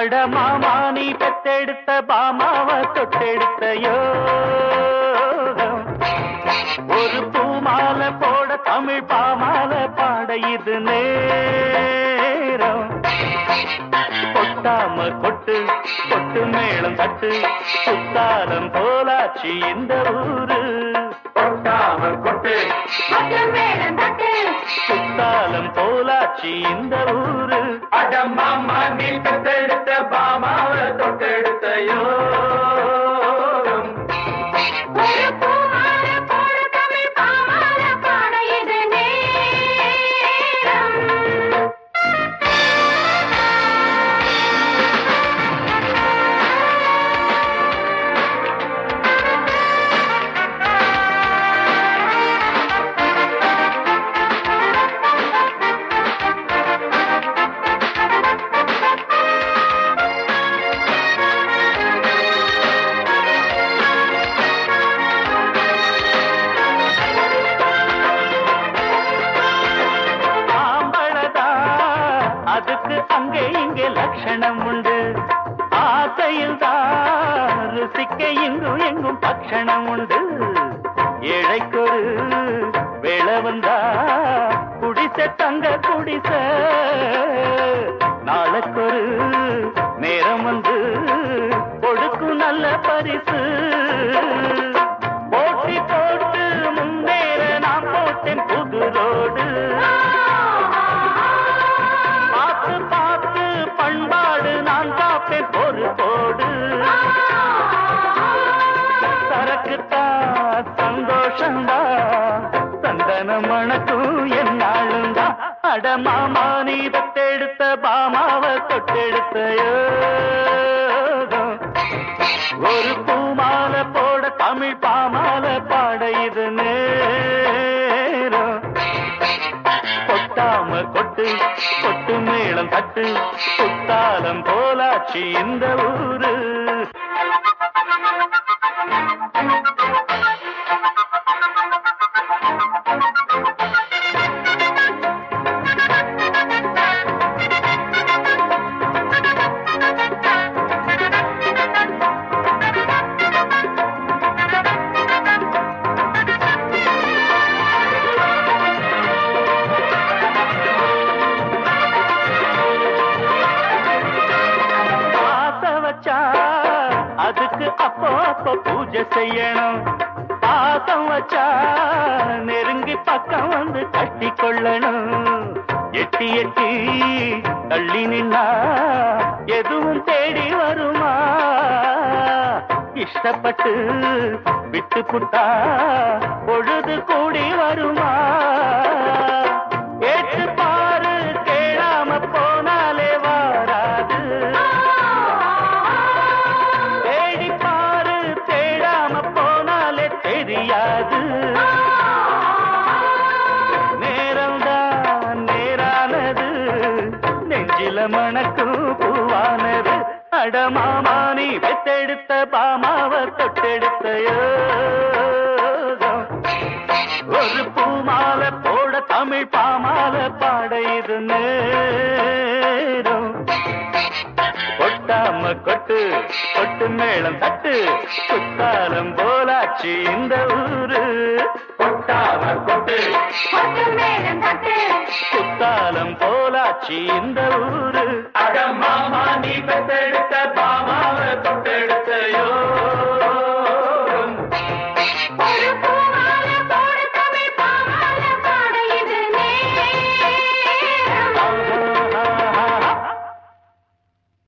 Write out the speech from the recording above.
அட மாமா நீ பெத்தெடுத்த பாமாவ தொட்டெடுத்த யோகம் ஒரு பூமாலை போட தமிழ் பாமாலை பாட இது நேரம் கொட்டாம கொட்டு கொட்டு மேளம் தட்டு குத்தாலம் போலாச்சு இந்த ஊரு கொட்டாம கொட்டு குத்தாலம் போலாச்சு இந்த ஊரு அடம்மாமா நீ பெத்தெடுத்த பாமாவ தொட்டெடுத்த யோகம் ஆம்பளதா அதுக்கு அங்கே இங்கே லட்சணம் உண்டு ஆசையில் தான் ருசிக்க இங்கும் எங்கும் பட்சணம் உண்டு ஏழைக்கொரு வேளை வந்தா குடிச தங்க குடிச நாளைக்கொரு நேரம் வந்து கொடுக்கும் நல்ல பரிசு போட்டி போட்டு முன்னேற நான் போட்டேன் புது ரோடு பார்த்து பார்த்து பண்பாடு நான் காப்பேன் பொறுப்போடு சரக்குத்தான் சந்தோஷந்தா சந்தன மணக்கும் என்னாளுந்தா அட மாமா நீ தத்தெடுத்த பாமாவ தொட்டெடுத்த யோகம். ஒரு பூமாலை போட தமிழ் பாமாலை பாட இது நேரம் கொட்டாம கொட்டு கொட்டு மேளம் தட்டு குத்தாலம் போலாச்சு இந்த ஊரு ஆசை வச்சா அதுக்கு அப்போ அப்போ பூஜை செய்யணும் பாசம் வச்சா நெருங்கி பக்கம் வந்து கட்டி கொள்ளணும் எட்டி எட்டி தள்ளி நின்னா எதுவும் தேடி வருமா இஷ்டப்பட்டு விட்டு புட்டா பொழுது கூடி வருமா ஏற்று பாரு கேளாம போனாலே வாராது தேடி பாரு தேடாம போனாலே தெரியாது நேரம்தான் நேரானது நெஞ்சில மணக்கும் பூவானது அடமாமா நீ பெத்தெடுத்த பாமாவ தொட்டெடுத்த யோகம். ஒரு பூமாலை போட தமிழ் பாமாலை பாட இது நேரம் கொட்டாம கொட்டு கொட்டு மேளம் தட்டு குத்தாலம் போலாச்சு இந்த ஊரு கொட்டாம கொட்டு குத்தாலம் போலாச்சு இந்த ஊரு அடம்மாமா நீ பெத்தெடுத்த பாமாவை தொட்டெடுத்த